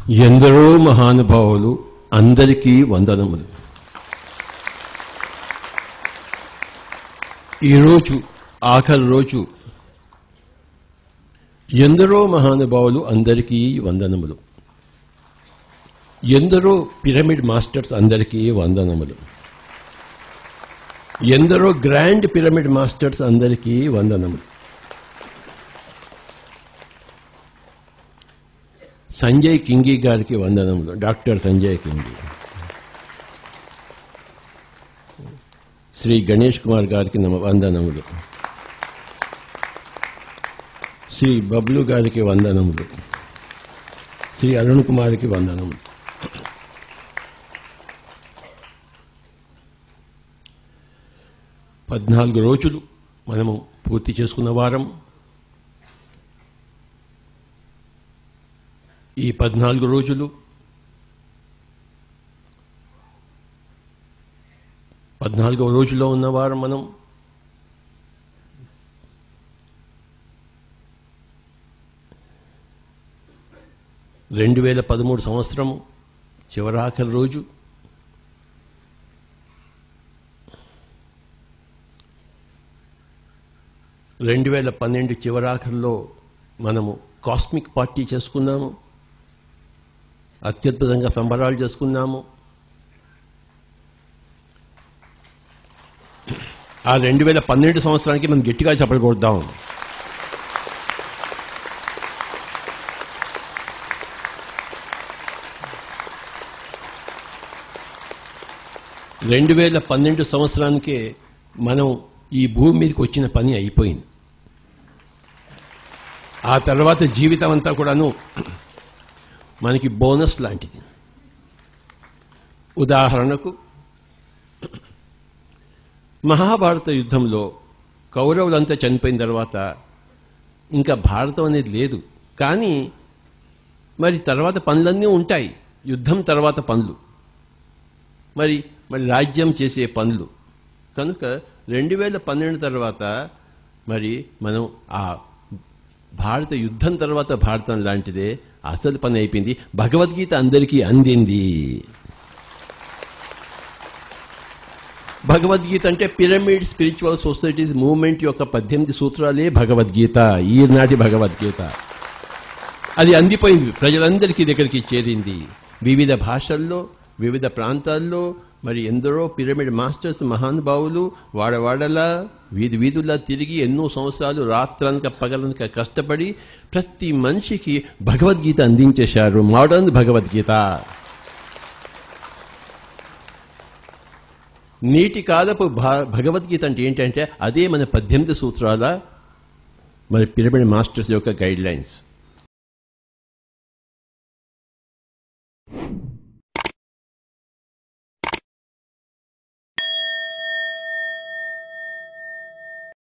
ఎందరో మహానుభావులు అందరికీ వందనములు ఈరోజు ఆఖరి రోజు ఎందరో మహానుభావులు అందరికీ వందనములు ఎందరో పిరమిడ్ మాస్టర్స్ అందరికీ వందనములు ఎందరో గ్రాండ్ పిరమిడ్ మాస్టర్స్ అందరికీ వందనములు సంజయ్ కింగి గారికి వందనములు డాక్టర్ సంజయ్ కింగి శ్రీ గణేష్ కుమార్ గారికి నమ వందనములు శ్రీ బబ్లు గారికి వందనములు శ్రీ అరుణ్ కుమార్కి వందనములు పద్నాలుగు రోజులు మనము పూర్తి చేసుకున్న వారం ఈ పద్నాలుగు రోజులు పద్నాలుగవ రోజులో ఉన్నవారు మనం రెండు వేల పదమూడు సంవత్సరము చివరాఖరి రోజు రెండు వేల పన్నెండు చివరాఖరిలో మనము కాస్మిక్ పార్టీ చేసుకున్నాము అత్యద్భుతంగా సంబరాలు చేసుకున్నాము ఆ రెండు వేల పన్నెండు సంవత్సరానికి మనం గట్టిగా చెప్పకూడదాం రెండు వేల పన్నెండు సంవత్సరానికే మనం ఈ భూమి మీదకి వచ్చిన పని అయిపోయింది ఆ తర్వాత జీవితం అంతా కూడాను మనకి బోనస్ లాంటిది ఉదాహరణకు మహాభారత యుద్ధంలో కౌరవులంతా చనిపోయిన తర్వాత ఇంకా భారతం అనేది లేదు కానీ మరి తర్వాత పనులన్నీ ఉంటాయి యుద్ధం తర్వాత పనులు మరి మరి రాజ్యం చేసే పనులు కనుక రెండు వేల పన్నెండు తర్వాత మరి మనం ఆ భారత యుద్ధం తర్వాత భారతం లాంటిదే అసలు పని అయిపోయింది భగవద్గీత అందరికీ అందింది భగవద్గీత అంటే పిరమిడ్ స్పిరిచువల్ సొసైటీస్ మూవ్మెంట్ యొక్క పద్దెనిమిది సూత్రాలే భగవద్గీత ఈనాటి భగవద్గీత అది అందిపోయింది ప్రజలందరికీ దగ్గరికి చేరింది వివిధ భాషల్లో వివిధ ప్రాంతాల్లో మరి ఎందరో పిరమిడ్ మాస్టర్స్ మహానుభావులు వాడవాడలా వీధి వీధులా తిరిగి ఎన్నో సంవత్సరాలు రాత్రనక పగలనక కష్టపడి ప్రతి మనిషికి భగవద్గీత అందించేశారు మోడర్న్ భగవద్గీత నీటి కాలపు భగవద్గీత అంటే ఏంటంటే అదే మన పద్దెనిమిది సూత్రాల మరి పిరమిడ్ మాస్టర్స్ యొక్క గైడ్ లైన్స్